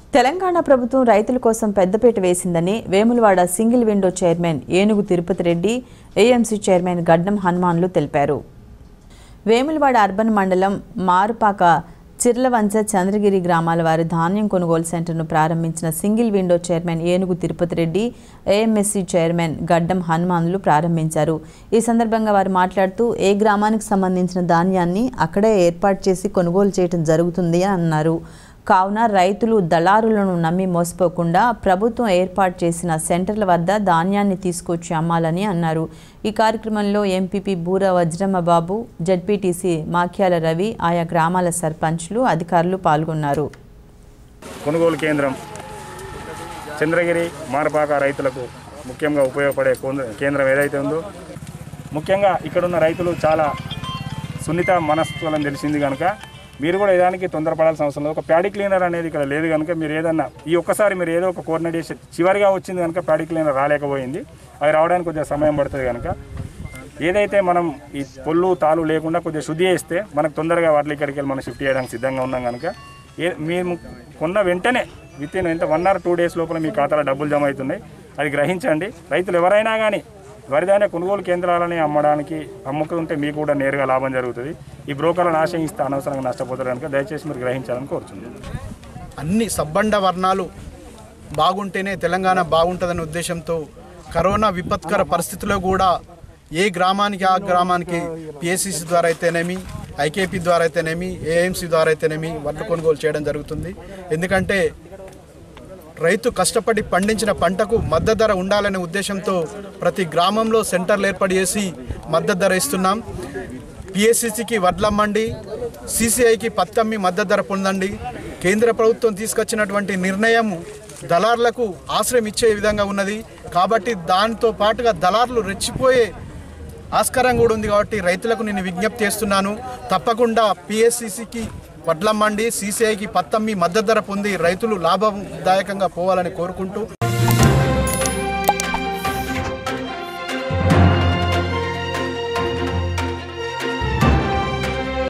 తెలంగాణ ప్రభుత్వం రైతుల కోసం పెద్దపీట వేసిందని Vemulawada single window chairman Enugu Tirupati Reddy AMC chairman గడ్డం హనుమాన్లు తెలిపారు వేములవాడ అర్బన్ మండలం మారుపాక చిర్లవంచ చంద్రగిరి గ్రామాల వారి ధాన్యం కొనుగోలు సెంటర్ను ప్రారంభించిన single window chairman Enugu Tirupati Reddy ఏఎంఎస్సీ chairman గడ్డం హనుమాన్లు ప్రారంభించారు ఈ సందర్భంగా వారు మాట్లాడుతూ ఏ గ్రామానికి సంబంధించిన ధాన్యాన్ని అక్కడే ఏర్పాటు చేసి కొనుగోలు చేయడం జరుగుతుంది అని అన్నారు కావున రైతులు దళారులను నమ్మి మోసపోకుండా ప్రభుత్వం ఏర్పాటు చేసిన సెంటర్ల వద్ద ధాన్యాన్ని తీసుకొచ్చి అమ్మాలని అన్నారు ఈ కార్యక్రమంలో ఎంపీపీ బూర వజ్రమ్మ బాబు జడ్పీటీసీ మాఖ్యాల రవి ఆయా గ్రామాల సర్పంచ్లు అధికారులు పాల్గొన్నారు కొనుగోలు కేంద్రం చంద్రగిరి మారపాక రైతులకు ముఖ్యంగా ఉపయోగపడే కోంద్ర- కేంద్రం ఏదైతే ఉందో ముఖ్యంగా ఇక్కడున్న రైతులు చాలా సున్నిత మనస్తత్వాలని తెలిసింది కనుక మీరు కూడా ఏదానికి తొందరపడాల్సిన అవసరం లేదు ఒక ప్యాడీ క్లీనర్ అనేది ఇక్కడ లేదు కనుక మీరు ఏదన్నా ఈ ఒక్కసారి మీరు ఏదో ఒక కోఆర్డినేషన్ చివరిగా వచ్చింది కనుక ప్యాడీ క్లీనర్ రాలేకపోయింది అది రావడానికి కొంచెం సమయం పడుతుంది కనుక ఏదైతే మనం ఈ పొల్లు తాలు లేకుండా కొద్దిగా శుద్ధి చేస్తే మనకు తొందరగా వాటిని ఇక్కడికి వెళ్ళి మనం షిఫ్ట్ చేయడానికి సిద్ధంగా ఉన్నాం కనుక ఏ మేము కొన్న వెంటనే విత్ ఇన్ ఎంత వన్ ఆర్ టూ డేస్ లోపల మీ ఖాతాలో డబ్బులు జమ అవుతున్నాయి అది గ్రహించండి రైతులు ఎవరైనా కానీ వరిధాన్య కొనుగోలు కేంద్రాలని అమ్మడానికి అమ్ముకుంటే మీకు కూడా నేరుగా లాభం జరుగుతుంది ఈ బ్రోకర్లను ఆశ్రయిస్తే అనవసరంగా నష్టపోతారు కనుక దయచేసి మీరు గ్రహించాలని కోరుతున్నాను అన్ని సబ్బండ వర్ణాలు బాగుంటేనే తెలంగాణ బాగుంటుందనే ఉద్దేశంతో కరోనా విపత్కర పరిస్థితిలో కూడా ఏ గ్రామానికి ఆ గ్రామానికి పిఎస్సిసి ద్వారా అయితేనేమి ఐకేపీ ద్వారా అయితేనేమి ఏఎంసీ ద్వారా అయితేనేమి వడ్లు కొనుగోలు చేయడం జరుగుతుంది ఎందుకంటే రైతు కష్టపడి పండించిన పంటకు మద్దతు ధర ఉండాలనే ఉద్దేశంతో ప్రతి గ్రామంలో సెంటర్లు ఏర్పాటు చేసి మద్దతు ధర ఇస్తున్నాం పిఎస్సిసికి వడ్లమ్మండి సిసిఐకి పత్తమ్మి మద్దతు ధర పొందండి కేంద్ర ప్రభుత్వం తీసుకొచ్చినటువంటి నిర్ణయం దళారులకు ఆశ్రయం ఇచ్చే విధంగా ఉన్నది కాబట్టి దానితో పాటుగా దళారులు రెచ్చిపోయే ఆస్కారం కూడా ఉంది కాబట్టి రైతులకు నేను విజ్ఞప్తి చేస్తున్నాను తప్పకుండా పిఎస్సిసికి వడ్లమ్మండి సీసీఐకి పత్తమ్మి మద్దతు ధర పొంది రైతులు లాభదాయకంగా పోవాలని కోరుకుంటూ